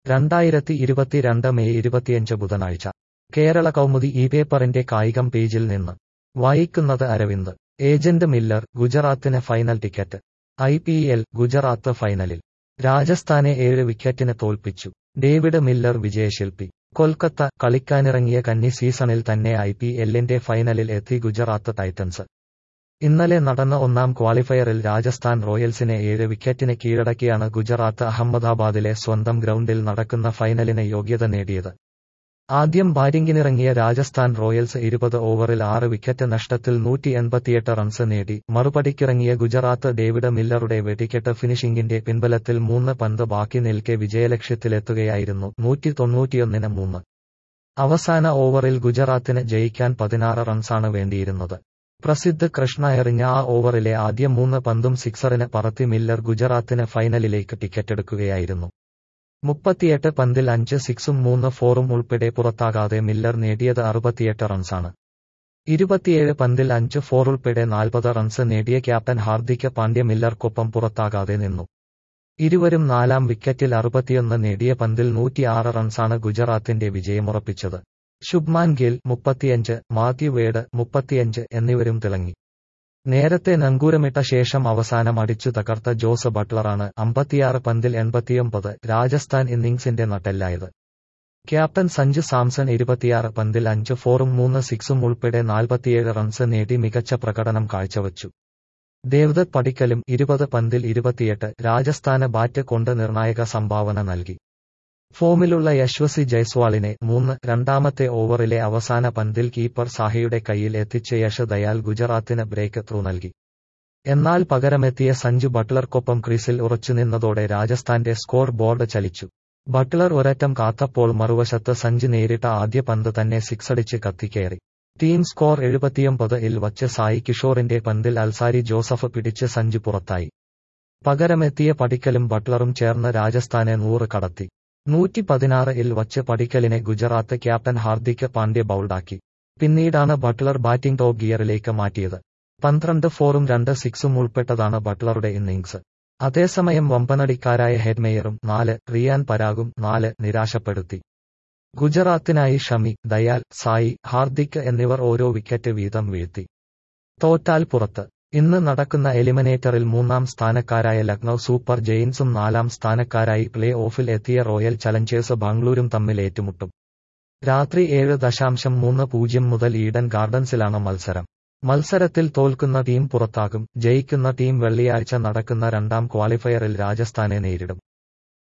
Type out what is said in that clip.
രണ്ടായിരത്തി ഇരുപത്തിരണ്ട് മെയ് ഇരുപത്തിയഞ്ച് ബുധനാഴ്ച കേരള കൗമുദി ഈ പേപ്പറിന്റെ കായികം പേജിൽ നിന്ന് വായിക്കുന്നത് അരവിന്ദ് ഏജന്റ് മില്ലർ ഗുജറാത്തിന് final ticket I P L Gujarat ഫൈനലിൽ രാജസ്ഥാനെ ഏഴ് വിക്കറ്റിന് തോൽപ്പിച്ചു ഡേവിഡ് മില്ലർ വിജയശില്പി കൊൽക്കത്ത കളിക്കാനിറങ്ങിയ കന്നി സീസണിൽ തന്നെ ഐ പി എല്ലിന്റെ ഫൈനലിൽ എത്തി ഗുജറാത്ത് ടൈറ്റൻസ് ഇന്നലെ നടന്ന ഒന്നാം ക്വാളിഫയറിൽ രാജസ്ഥാൻ റോയൽസിനെ ഏഴ് വിക്കറ്റിന് കീഴടക്കിയാണ് ഗുജറാത്ത് അഹമ്മദാബാദിലെ സ്വന്തം ഗ്രൗണ്ടിൽ നടക്കുന്ന ഫൈനലിന് യോഗ്യത നേടിയത് ആദ്യം ബാറ്റിംഗിനിറങ്ങിയ രാജസ്ഥാൻ റോയൽസ് ഇരുപത് ഓവറിൽ ആറ് വിക്കറ്റ് നഷ്ടത്തിൽ നൂറ്റി എൺപത്തിയെട്ട് റൺസ് നേടി മറുപടിക്കിറങ്ങിയ ഗുജറാത്ത് ഡേവിഡ് മില്ലറുടെ വെടിക്കെട്ട് ഫിനിഷിംഗിന്റെ പിൻബലത്തിൽ മൂന്ന് പന്ത് ബാക്കി നിൽക്കെ വിജയലക്ഷ്യത്തിലെത്തുകയായിരുന്നു നൂറ്റി തൊണ്ണൂറ്റിയൊന്നിന് മൂന്ന് അവസാന ഓവറിൽ ഗുജറാത്തിന് ജയിക്കാൻ പതിനാറ് റൺസാണ് വേണ്ടിയിരുന്നത് പ്രസിദ്ധ് കൃഷ്ണ എറിഞ്ഞ ആ ഓവറിലെ ആദ്യ മൂന്ന് പന്തും സിക്സറിന് പറത്തി മില്ലർ ഗുജറാത്തിന് ഫൈനലിലേക്ക് ടിക്കറ്റെടുക്കുകയായിരുന്നു മുപ്പത്തിയെട്ട് പന്തിൽ അഞ്ച് സിക്സും മൂന്ന് ഫോറും ഉൾപ്പെടെ പുറത്താകാതെ മില്ലർ നേടിയത് അറുപത്തിയെട്ട് റൺസാണ് ഇരുപത്തിയേഴ് പന്തിൽ അഞ്ച് ഫോർ ഉൾപ്പെടെ നാൽപ്പത് റൺസ് നേടിയ ക്യാപ്റ്റൻ ഹാർദിക് പാണ്ഡ്യ മില്ലർക്കൊപ്പം പുറത്താകാതെ നിന്നു ഇരുവരും നാലാം വിക്കറ്റിൽ അറുപത്തിയൊന്ന് നേടിയ പന്തിൽ നൂറ്റിയാറ് റൺസാണ് ഗുജറാത്തിന്റെ വിജയമുറപ്പിച്ചത് ശുഭ്മാൻ ഗിൽ മുപ്പത്തിയഞ്ച് മാത്യു വേഡ് മുപ്പത്തിയഞ്ച് എന്നിവരും തിളങ്ങി നേരത്തെ നങ്കൂരമിട്ട ശേഷം അവസാനം അടിച്ചു തകർത്ത ജോസ് ബട്ട്ലറാണ് അമ്പത്തിയാറ് പന്തിൽ എൺപത്തിയൊമ്പത് രാജസ്ഥാൻ ഇന്നിംഗ്സിന്റെ നട്ടെല്ലായത് ക്യാപ്റ്റൻ സഞ്ജു സാംസൺ ഇരുപത്തിയാറ് പന്തിൽ അഞ്ച് ഫോറും മൂന്ന് സിക്സും ഉൾപ്പെടെ നാൽപ്പത്തിയേഴ് റൺസ് നേടി മികച്ച പ്രകടനം കാഴ്ചവച്ചു ദേവ്ദത്ത് പടിക്കലും ഇരുപത് പന്തിൽ ഇരുപത്തിയെട്ട് രാജസ്ഥാന് ബാറ്റ് കൊണ്ട് നിർണായക സംഭാവന നൽകി ഫോമിലുള്ള യശ്വസി ജയ്സ്വാളിനെ മൂന്ന് രണ്ടാമത്തെ ഓവറിലെ അവസാന പന്തിൽ കീപ്പർ സാഹയുടെ കയ്യിൽ എത്തിച്ച യശ് ദയാൽ ഗുജറാത്തിന് ബ്രേക്ക് ത്രൂ നൽകി എന്നാൽ പകരമെത്തിയ സഞ്ജു ബട്ട്ലർക്കൊപ്പം ക്രീസിൽ ഉറച്ചുനിന്നതോടെ രാജസ്ഥാന്റെ സ്കോർ ബോർഡ് ചലിച്ചു ബട്ട്ലർ ഒരറ്റം കാത്തപ്പോൾ മറുവശത്ത് സഞ്ജു നേരിട്ട ആദ്യ പന്ത് തന്നെ സിക്സടിച്ച് കത്തിക്കയറി ടീം സ്കോർ എഴുപത്തിയൊമ്പത് ഇൽ വച്ച് സായി കിഷോറിന്റെ പന്തിൽ അൽസാരി ജോസഫ് പിടിച്ച് സഞ്ജു പുറത്തായി പകരമെത്തിയ പടിക്കലും ബട്ട്ലറും ചേർന്ന് രാജസ്ഥാനെ നൂറ് കടത്തി നൂറ്റി പതിനാറ് ഇൽ വച്ച് പടിക്കലിനെ ഗുജറാത്ത് ക്യാപ്റ്റൻ ഹാർദിക് പാണ്ഡ്യ ബൌൾഡാക്കി പിന്നീടാണ് ബട്ട്ലർ ബാറ്റിംഗ് ടോപ്പ് ഗിയറിലേക്ക് മാറ്റിയത് പന്ത്രണ്ട് ഫോറും രണ്ട് സിക്സും ഉൾപ്പെട്ടതാണ് ബട്ട്ലറുടെ ഇന്നിംഗ്സ് അതേസമയം വമ്പനടിക്കാരായ ഹെഡ്മേയറും നാല് റിയാൻ പരാഗും നാല് നിരാശപ്പെടുത്തി ഗുജറാത്തിനായി ഷമി ദയാൽ സായി ഹാർദിക് എന്നിവർ ഓരോ വിക്കറ്റ് വീതം വീഴ്ത്തി തോറ്റാൽ പുറത്ത് ഇന്ന് നടക്കുന്ന എലിമിനേറ്ററിൽ മൂന്നാം സ്ഥാനക്കാരായ ലക്നൌ സൂപ്പർ ജെയിൻസും നാലാം സ്ഥാനക്കാരായി പ്ലേ ഓഫിൽ എത്തിയ റോയൽ ചലഞ്ചേഴ്സ് ബാംഗ്ലൂരും തമ്മിൽ ഏറ്റുമുട്ടും രാത്രി ഏഴ് ദശാംശം മൂന്ന് പൂജ്യം മുതൽ ഈഡൻ ഗാർഡൻസിലാണ് മത്സരം മത്സരത്തിൽ തോൽക്കുന്ന ടീം പുറത്താകും ജയിക്കുന്ന ടീം വെള്ളിയാഴ്ച നടക്കുന്ന രണ്ടാം ക്വാളിഫയറിൽ രാജസ്ഥാനെ നേരിടും